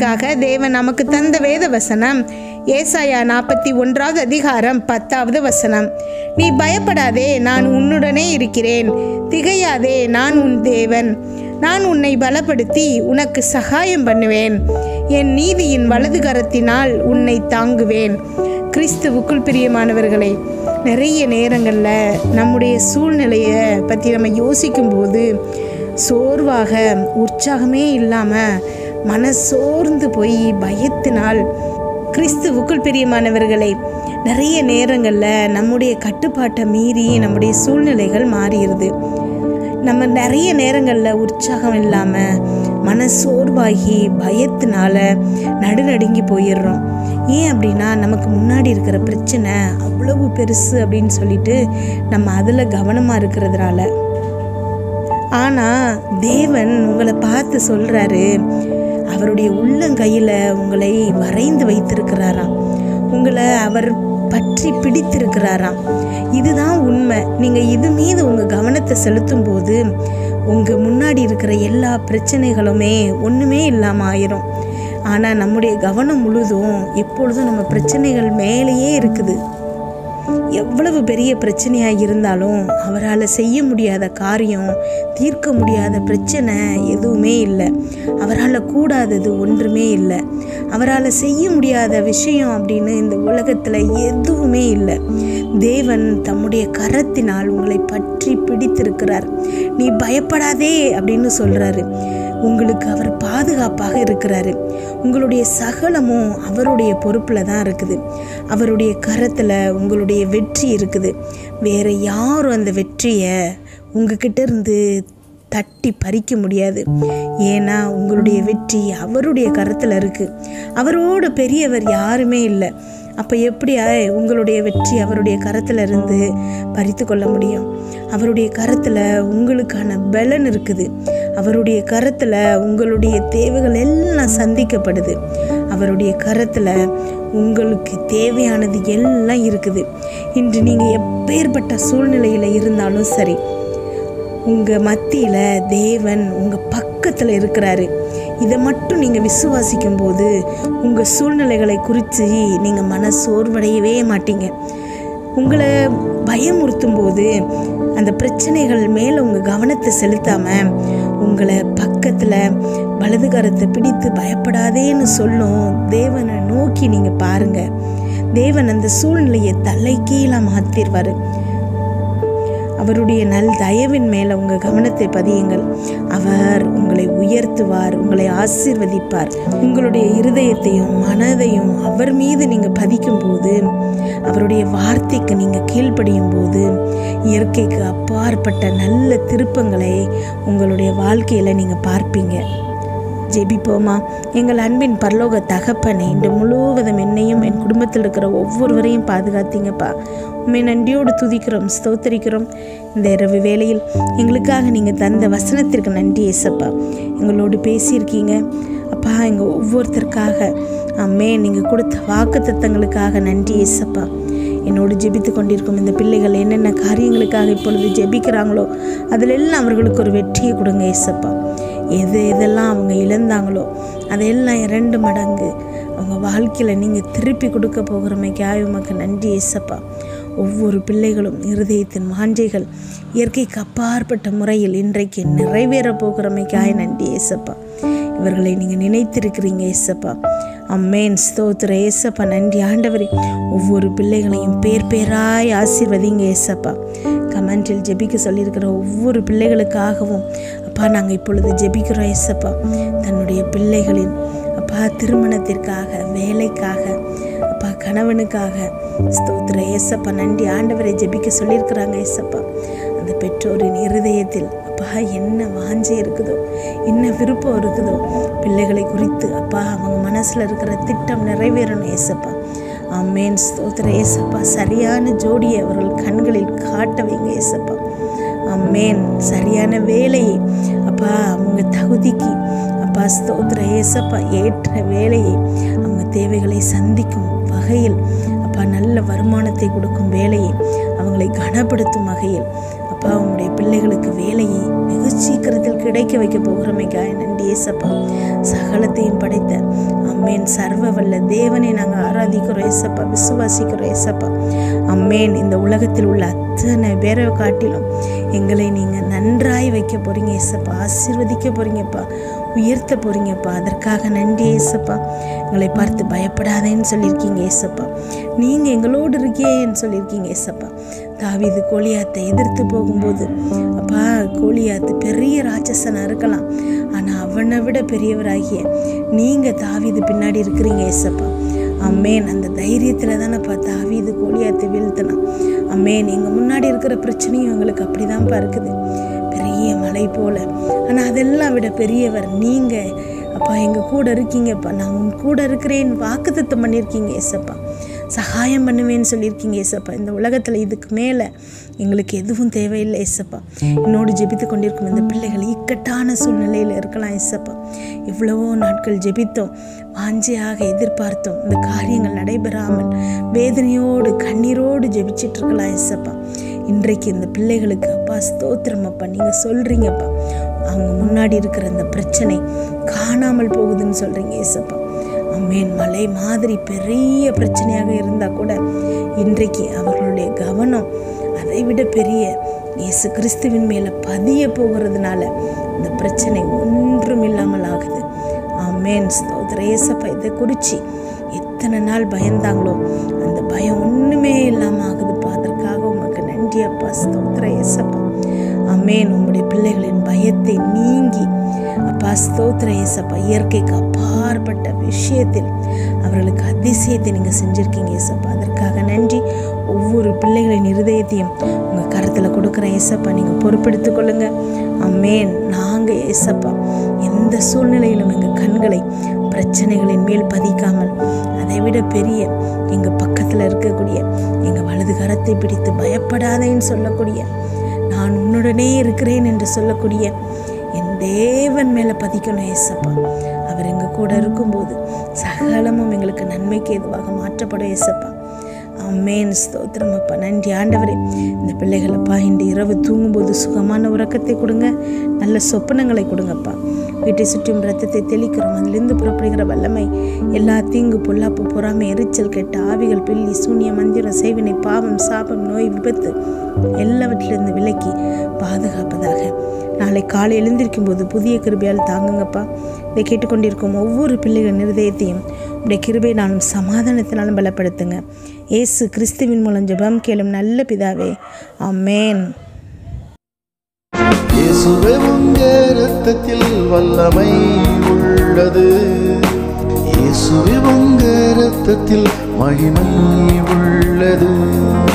இன்னைக்காக தேவன் நமக்கு தந்த வேத வசனம் ஏசாயா நாற்பத்தி ஒன்றாவது அதிகாரம் பத்தாவது வசனம் நீ பயப்படாதே நான் உன்னுடனே இருக்கிறேன் திகையாதே நான் உன் தேவன் நான் உன்னை பலப்படுத்தி உனக்கு சகாயம் பண்ணுவேன் என் நீதியின் வலது கரத்தினால் உன்னை தாங்குவேன் கிறிஸ்துவுக்குள் பிரியமானவர்களே நிறைய நேரங்களில் நம்முடைய சூழ்நிலையை பற்றி நம்ம யோசிக்கும்போது சோர்வாக உற்சாகமே இல்லாமல் மனசோர்ந்து போய் பயத்தினால் கிறிஸ்துவுக்குள் பிரியமானவர்களே நிறைய நேரங்களில் நம்முடைய கட்டுப்பாட்டை மீறி நம்முடைய சூழ்நிலைகள் மாறிடுது நம்ம நிறைய நேரங்களில் உற்சாகம் இல்லாமல் மனசோர்வாகி பயத்தினால நடுநடுங்கி போயிடுறோம் ஏன் அப்படின்னா நமக்கு முன்னாடி இருக்கிற பிரச்சனை அவ்வளவு பெருசு அப்படின்னு சொல்லிட்டு நம்ம அதில் கவனமாக இருக்கிறதுனால ஆனால் தேவன் உங்களை பார்த்து சொல்கிறாரு அவருடைய உள்ளங்கையில் உங்களை வரைந்து வைத்திருக்கிறாராம் உங்களை அவர் பற்றி பிடித்திருக்கிறாராம் இதுதான் உண்மை நீங்கள் இது மீது உங்கள் கவனத்தை செலுத்தும் போது உங்கள் முன்னாடி இருக்கிற எல்லா பிரச்சனைகளுமே ஒன்றுமே இல்லாமல் ஆயிரும் ஆனால் நம்முடைய கவனம் முழுதும் எப்பொழுதும் நம்ம பிரச்சனைகள் மேலேயே இருக்குது எவ்வளவு பெரிய பிரச்சனையாக இருந்தாலும் அவரால் செய்ய முடியாத காரியம் தீர்க்க முடியாத பிரச்சனை எதுவுமே இல்லை அவரால் கூடாதது ஒன்றுமே இல்லை அவரால் செய்ய முடியாத விஷயம் அப்படின்னு இந்த உலகத்தில் எதுவுமே இல்லை தேவன் தம்முடைய கரத்தினால் உங்களை பற்றி பிடித்திருக்கிறார் நீ பயப்படாதே அப்படின்னு சொல்கிறாரு உங்களுக்கு அவர் பாதுகாப்பாக இருக்கிறாரு உங்களுடைய சகலமும் அவருடைய பொறுப்பில் தான் இருக்குது அவருடைய கரத்தில் உங்களுடைய வெற்றி இருக்குது வேற யாரும் அந்த வெற்றியை உங்ககிட்ட இருந்து தட்டி பறிக்க முடியாது ஏன்னா உங்களுடைய வெற்றி அவருடைய கரத்தில் இருக்குது அவரோட பெரியவர் யாருமே இல்லை அப்போ எப்படி உங்களுடைய வெற்றி அவருடைய கரத்தில் இருந்து பறித்து கொள்ள முடியும் அவருடைய கரத்தில் உங்களுக்கான பலன் இருக்குது அவருடைய கரத்தில் உங்களுடைய தேவைகள் எல்லாம் சந்திக்கப்படுது அவருடைய கரத்தில் உங்களுக்கு தேவையானது எல்லாம் இருக்குது இன்று நீங்கள் எப்பேற்பட்ட சூழ்நிலையில் இருந்தாலும் சரி உங்கள் மத்தியில் தேவன் உங்கள் பக்கத்தில் இருக்கிறாரு இதை மட்டும் நீங்கள் விசுவாசிக்கும் போது உங்கள் சூழ்நிலைகளை குறித்து நீங்கள் மன சோர்வடையவே மாட்டீங்க உங்களை பயமுறுத்தும் போது அந்த பிரச்சனைகள் மேலே உங்கள் கவனத்தை செலுத்தாமல் உங்களை பக்கத்தில் வலதுகரத்தை பிடித்து பயப்படாதேன்னு சொல்லும் தேவனை நோக்கி நீங்கள் பாருங்கள் தேவன் அந்த சூழ்நிலையை தலை கீழே மாற்றிடுவார் அவருடைய நல் தயவின் மேலே உங்கள் கவனத்தை பதியுங்கள் அவர் உங்களை உயர்த்துவார் உங்களை ஆசீர்வதிப்பார் உங்களுடைய இருதயத்தையும் மனதையும் அவர் மீது நீங்கள் பதிக்கும் போது அவருடைய வார்த்தைக்கு நீங்கள் கீழ்ப்படியும் போது இயற்கைக்கு அப்பாற்பட்ட நல்ல திருப்பங்களை உங்களுடைய வாழ்க்கையில் நீங்கள் பார்ப்பீங்க ஜெபிப்போமா எங்கள் அன்பின் பரலோக தகப்பனை இன்று முழுவதும் என்னையும் என் குடும்பத்தில் இருக்கிற ஒவ்வொருவரையும் பாதுகாத்தீங்கப்பா உண்மை நன்றியோடு துதிக்கிறோம் ஸ்தோத்தரிக்கிறோம் இந்த இரவு வேளையில் எங்களுக்காக நீங்கள் தந்த வசனத்திற்கு நன்றி ஏசப்பா எங்களோடு பேசியிருக்கீங்க அப்பா எங்கள் ஒவ்வொருத்தருக்காக அம்மே நீங்கள் கொடுத்த வாக்கு தத்தங்களுக்காக நன்றி ஏசப்பா என்னோடு ஜெபித்து கொண்டிருக்கும் இந்த பிள்ளைகள் என்னென்ன காரியங்களுக்காக இப்பொழுது ஜெபிக்கிறாங்களோ அதிலெல்லாம் அவர்களுக்கு ஒரு வெற்றியை கொடுங்க ஏசப்பா எது எதெல்லாம் அவங்க இழந்தாங்களோ அதையெல்லாம் இரண்டு மடங்கு அவங்க வாழ்க்கையில் நீங்கள் திருப்பி கொடுக்க போகிறமைக்காக உமக்கு நன்றி ஏசப்பா ஒவ்வொரு பிள்ளைகளும் இருதயத்தின் வாஞ்சைகள் இயற்கைக்கு அப்பாற்பட்ட முறையில் இன்றைக்கு நிறைவேற போகிறமைக்காக நன்றி ஏசப்பா இவர்களை நீங்கள் நினைத்திருக்கிறீங்க ஏசப்பா அம்மேன் ஸ்தோத்திர ஏசப்பா நன்றி ஆண்டவரே ஒவ்வொரு பிள்ளைகளையும் பேர் பேராய் ஆசீர்வதிங்க ஏசப்பா கமெண்டில் ஜெபிக்க சொல்லியிருக்கிற ஒவ்வொரு பிள்ளைகளுக்காகவும் அப்பா நாங்கள் இப்பொழுது ஜெபிக்கிறோம் ஏசப்பா தன்னுடைய பிள்ளைகளின் அப்பா திருமணத்திற்காக வேலைக்காக அப்பா கணவனுக்காக ஸ்தோத்திர ஏசப்பா நன்றி ஆண்டவரை ஜெபிக்க சொல்லியிருக்கிறாங்க ஏசப்பா அந்த பெற்றோரின் இருதயத்தில் அப்பா என்ன வாஞ்சை இருக்குதோ என்ன விருப்பம் இருக்குதோ பிள்ளைகளை குறித்து அப்பா அவங்க மனசில் இருக்கிற திட்டம் நிறைவேறணும் ஏசப்பா ஆமேன் ஸ்தோத்திர ஏசப்பா சரியான ஜோடியை அவர்கள் கண்களில் காட்ட வைங்க ஏசப்பா அம்மேன் சரியான வேலையை அப்பா அவங்க தகுதிக்கு அப்பா ஸ்தோத்திர ஏசப்பா ஏற்ற வேலையை அவங்க தேவைகளை சந்திக்கும் வகையில் அப்பா நல்ல வருமானத்தை கொடுக்கும் வேலையை அவங்களை கனப்படுத்தும் வகையில் அப்பா உங்களுடைய பிள்ளைகளுக்கு வேலையை வெகு சீக்கிரத்தில் கிடைக்க வைக்க போகிறமைக்காக நன்றி ஏசப்பா சகலத்தையும் படைத்த அம்மேன் சர்வ வல்ல தேவனை நாங்கள் ஆராதிக்கிறோம் ஏசப்பா விசுவாசிக்கிறோம் ஏசப்பா அம்மேன் இந்த உலகத்தில் உள்ள அத்தனை பேரை காட்டிலும் எங்களை நீங்கள் நன்றாய் வைக்க போகிறீங்க ஏசப்பா ஆசீர்வதிக்க போகிறீங்கப்பா உயர்த்த போகிறீங்கப்பா அதற்காக நன்றி ஏசப்பா எங்களை பார்த்து பயப்படாதேன்னு சொல்லியிருக்கீங்க ஏசப்பா நீங்கள் எங்களோடு இருக்கேன்னு சொல்லியிருக்கீங்க ஏசப்பா தாவீது கோலியாத்தை எதிர்த்து போகும்போது அப்பா கோலியாத்து பெரிய ராட்சசனாக இருக்கலாம் ஆனால் அவனை விட பெரியவராகிய நீங்கள் தாவீது பின்னாடி இருக்கிறீங்க ஏசப்பா அம்மேன் அந்த தைரியத்தில் தானேப்பா தாவீது கோலியாத்தை வீழ்த்தினான் அம்மேன் எங்கள் முன்னாடி இருக்கிற பிரச்சனையும் எங்களுக்கு அப்படி தான்ப்பா இருக்குது பெரிய மலை போல ஆனால் அதெல்லாம் விட பெரியவர் நீங்கள் அப்பா எங்கள் கூட இருக்கீங்கப்பா நான் உன் கூட இருக்கிறேன் வாக்குத்தத்தம் பண்ணியிருக்கீங்க ஏசப்பா சகாயம் பண்ணுவேன்னு சொல்லியிருக்கீங்க ஏசப்பா இந்த உலகத்தில் இதுக்கு மேலே எங்களுக்கு எதுவும் தேவையில்லை ஏசப்பா என்னோடு ஜெபித்து கொண்டிருக்கும் இந்த பிள்ளைகள் இக்கட்டான சூழ்நிலையில் இருக்கலாம் ஏசப்பா எவ்வளவோ நாட்கள் ஜெபித்தோம் வாஞ்சியாக எதிர்பார்த்தோம் இந்த காரியங்கள் நடைபெறாமல் வேதனையோடு கண்ணீரோடு ஜெபிச்சிட்டு இருக்கலாம் ஏசப்பா இன்றைக்கு இந்த பிள்ளைகளுக்கு அப்பா ஸ்தோத்திரம் அப்பா நீங்கள் சொல்கிறீங்கப்பா அவங்க முன்னாடி இருக்கிற இந்த பிரச்சனை காணாமல் போகுதுன்னு சொல்கிறீங்க ஏசப்பா அம்மேன் மலை மாதிரி பெரிய பிரச்சனையாக இருந்தால் கூட இன்றைக்கு அவர்களுடைய கவனம் அதை விட பெரிய இயேசு கிறிஸ்துவின் மேலே பதிய போகிறதுனால இந்த பிரச்சனை ஒன்றும் இல்லாமல் ஆகுது ஆமேன் ஸ்தோத்திர ஏசப்பா இதை குறித்து எத்தனை நாள் பயந்தாங்களோ அந்த பயம் ஒன்றுமே இல்லாமல் ஆகுதுப்பா அதற்காக உமக்கு நன்றி அப்பா ஸ்தோத்திர ஏசப்பா அமேன் உம்முடைய பிள்ளைகளின் பயத்தை நீங்கி அப்பா ஸ்தோத்திர ஏசப்பா இயற்கைக்கு அப்பாற்பட்ட விஷயத்தில் அவர்களுக்கு அதிசயத்தை நீங்கள் செஞ்சுருக்கீங்க ஏசப்பா அதற்காக நன்றி ஒவ்வொரு பிள்ளைகளின் இருதயத்தையும் உங்கள் கருத்தில் கொடுக்குற ஏசப்பா நீங்கள் பொறுப்பெடுத்துக் கொள்ளுங்க அம்மேன் நாங்கள் ஏசப்பா எந்த சூழ்நிலையிலும் எங்கள் கண்களை பிரச்சனைகளின் மேல் பதிக்காமல் அதை விட பெரிய எங்கள் பக்கத்தில் இருக்கக்கூடிய எங்கள் வலது கரத்தை பிடித்து பயப்படாதேன்னு சொல்லக்கூடிய நான் உன்னுடனே இருக்கிறேன் என்று சொல்லக்கூடிய என் தேவன் மேலே பதிக்கணும் ஏசப்பா அவர் எங்கள் கூட இருக்கும்போது சகலமும் எங்களுக்கு நன்மைக்கு எதுவாக மாற்றப்படும் ஏசப்பா அம்மேன் ஸ்தோத்திரம் அப்பா நன்றி ஆண்டவரே இந்த பிள்ளைகளப்பா இன்று இரவு தூங்கும்போது சுகமான உறக்கத்தை கொடுங்க நல்ல சொப்பனங்களை கொடுங்கப்பா வீட்டை சுற்றும் ரத்தத்தை தெளிக்கிறோம் அதிலிருந்து புறப்படுகிற வல்லமை எல்லா தீங்கு பொல்லாப்பு பொறாமை எரிச்சல் கெட்ட ஆவிகள் பில்லி சூனிய மந்திரம் செய்வினை பாவம் சாபம் நோய் விபத்து எல்லாவற்றிலிருந்து விலக்கி பாதுகாப்பதாக நாளை காலை எழுந்திருக்கும் போது புதிய கிருபையால் தாங்குங்கப்பா இதை கேட்டுக்கொண்டிருக்கும் ஒவ்வொரு பிள்ளைகள் இருதயத்தையும் உடைய கிருபையினாலும் சமாதானத்தினாலும் பலப்படுத்துங்க ஏசு கிறிஸ்துவின் மூலம் ஜெபம் கேளும் நல்ல பிதாவே ஆமேன் இயேசுவே உங்க இரத்தத்தில் வல்லமை உள்ளது இயேசுவே உங்க இரத்தத்தில் மகிமை உள்ளது